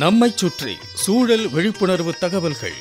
நம்மைச் சுற்றி சூழல் விழிப்புணர்வு தகவல்கள்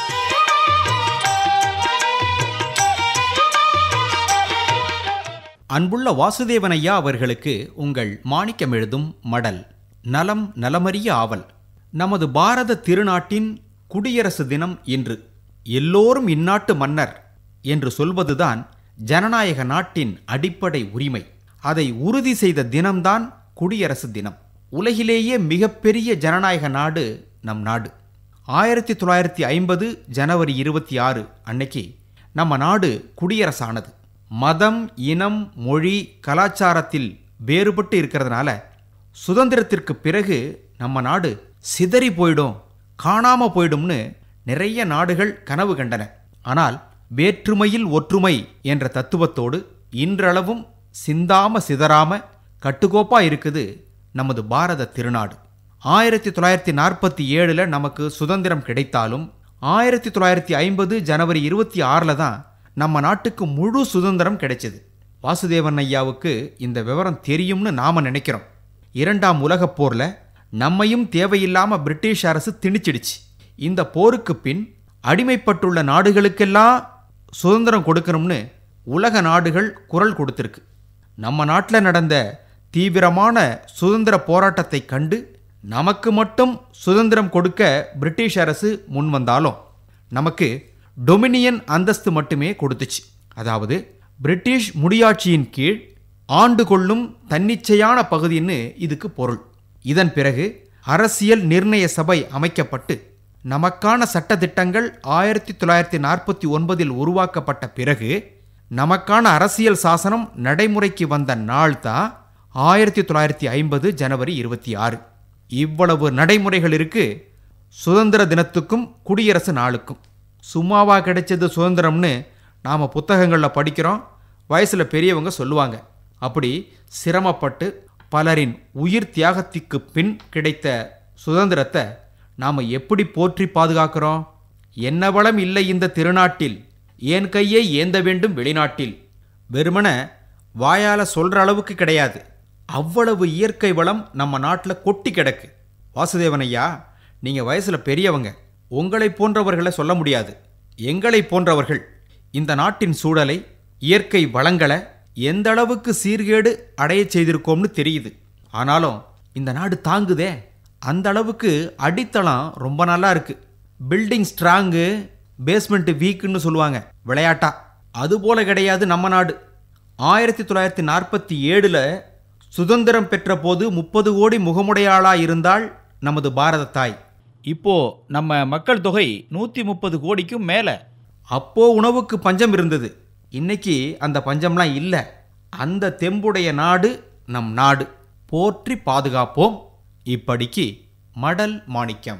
அன்புள்ள வாசுதேவனையா அவர்களுக்கு உங்கள் மாணிக்கம் எழுதும் மடல் நலம் நலமறிய ஆவல் நமது பாரத திருநாட்டின் குடியரசு தினம் இன்று எல்லோரும் இந்நாட்டு மன்னர் என்று சொல்வதுதான் ஜனநாயக நாட்டின் அடிப்படை உரிமை அதை உறுதி செய்த தினம்தான் குடியரசு தினம் உலகிலேயே மிகப்பெரிய ஜனநாயக நாடு நம் நாடு ஆயிரத்தி தொள்ளாயிரத்தி ஐம்பது ஜனவரி இருபத்தி ஆறு அன்னைக்கு நம்ம நாடு குடியரசானது மதம் இனம் மொழி கலாச்சாரத்தில் வேறுபட்டு இருக்கிறதுனால சுதந்திரத்திற்கு பிறகு நம்ம நாடு சிதறி போயிடும் காணாம போயிடும்னு நிறைய நாடுகள் கனவு கண்டன ஆனால் வேற்றுமையில் ஒற்றுமை என்ற தத்துவத்தோடு இன்றளவும் சிந்தாம சிதறாம கட்டுக்கோப்பா இருக்குது நமது பாரத திருநாடு ஆயிரத்தி தொள்ளாயிரத்தி நாற்பத்தி ஏழில் நமக்கு சுதந்திரம் கிடைத்தாலும் ஆயிரத்தி தொள்ளாயிரத்தி ஐம்பது ஜனவரி இருபத்தி ஆறில் தான் நம்ம நாட்டுக்கு முழு சுதந்திரம் கிடைச்சது வாசுதேவன் ஐயாவுக்கு இந்த விவரம் தெரியும்னு நாம நினைக்கிறோம் இரண்டாம் உலகப் போர்ல நம்மையும் தேவையில்லாம பிரிட்டிஷ் அரசு திணிச்சிடுச்சு இந்த போருக்கு பின் அடிமைப்பட்டுள்ள நாடுகளுக்கெல்லாம் சுதந்திரம் கொடுக்கணும்னு உலக நாடுகள் குரல் கொடுத்திருக்கு நம்ம நாட்டில் நடந்த தீவிரமான சுதந்திர போராட்டத்தை கண்டு நமக்கு மட்டும் சுதந்திரம் கொடுக்க பிரிட்டிஷ் அரசு முன் வந்தாலும் நமக்கு டொமினியன் அந்தஸ்து மட்டுமே கொடுத்துச்சு அதாவது பிரிட்டிஷ் முடியாட்சியின் கீழ் ஆண்டு கொள்ளும் தன்னிச்சையான பகுதின்னு இதுக்கு பொருள் இதன் பிறகு அரசியல் நிர்ணய சபை அமைக்கப்பட்டு நமக்கான சட்டதிட்டங்கள் ஆயிரத்தி தொள்ளாயிரத்தி நாற்பத்தி ஒன்பதில் உருவாக்கப்பட்ட பிறகு நமக்கான அரசியல் சாசனம் நடைமுறைக்கு வந்த நாள் தான் ஆயிரத்தி தொள்ளாயிரத்தி ஐம்பது ஜனவரி இருபத்தி ஆறு இவ்வளவு நடைமுறைகள் இருக்கு சுதந்திர தினத்துக்கும் குடியரசு நாளுக்கும் சும்மாவா கிடைச்சது சுதந்திரம்னு நாம் புத்தகங்களில் படிக்கிறோம் வயசில் பெரியவங்க சொல்லுவாங்க அப்படி சிரமப்பட்டு பலரின் உயிர் தியாகத்திற்கு பின் கிடைத்த சுதந்திரத்தை நாம் எப்படி போற்றி பாதுகாக்கிறோம் என்ன வளம் இல்லை இந்த திருநாட்டில் ஏன் கையை ஏந்த வேண்டும் வெளிநாட்டில் வெறுமன வாயால சொல்ற அளவுக்கு கிடையாது அவ்வளவு இயற்கை வளம் நம்ம நாட்டில் கொட்டி கிடக்கு வாசுதேவன் ஐயா நீங்க வயசுல பெரியவங்க உங்களை போன்றவர்களை சொல்ல முடியாது எங்களை போன்றவர்கள் இந்த நாட்டின் சூழலை இயற்கை வளங்களை எந்த அளவுக்கு சீர்கேடு அடையச் செய்திருக்கோம்னு தெரியுது ஆனாலும் இந்த நாடு தாங்குதே அந்த அளவுக்கு அடித்தளம் ரொம்ப நல்லா இருக்கு பில்டிங் ஸ்ட்ராங்கு பேஸ்மெண்ட் வீக்குன்னு சொல்லுவாங்க விளையாட்டா அது போல கிடையாது நம்ம நாடு ஆயிரத்தி தொள்ளாயிரத்தி நாற்பத்தி ஏழில் சுதந்திரம் பெற்ற போது முப்பது கோடி முகமுடையாளா இருந்தால் நமது பாரத தாய் இப்போ நம்ம மக்கள் தொகை நூற்றி முப்பது கோடிக்கும் மேலே அப்போ உணவுக்கு பஞ்சம் இருந்தது இன்னைக்கு அந்த பஞ்சம்லாம் இல்லை அந்த தெம்புடைய நாடு நம் நாடு போற்றி பாதுகாப்போம் இப்படிக்கு மடல் மாணிக்கம்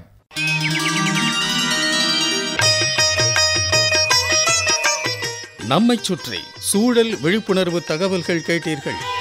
நம்மைச் சுற்றி சூழல் விழிப்புணர்வு தகவல்கள் கேட்டீர்கள்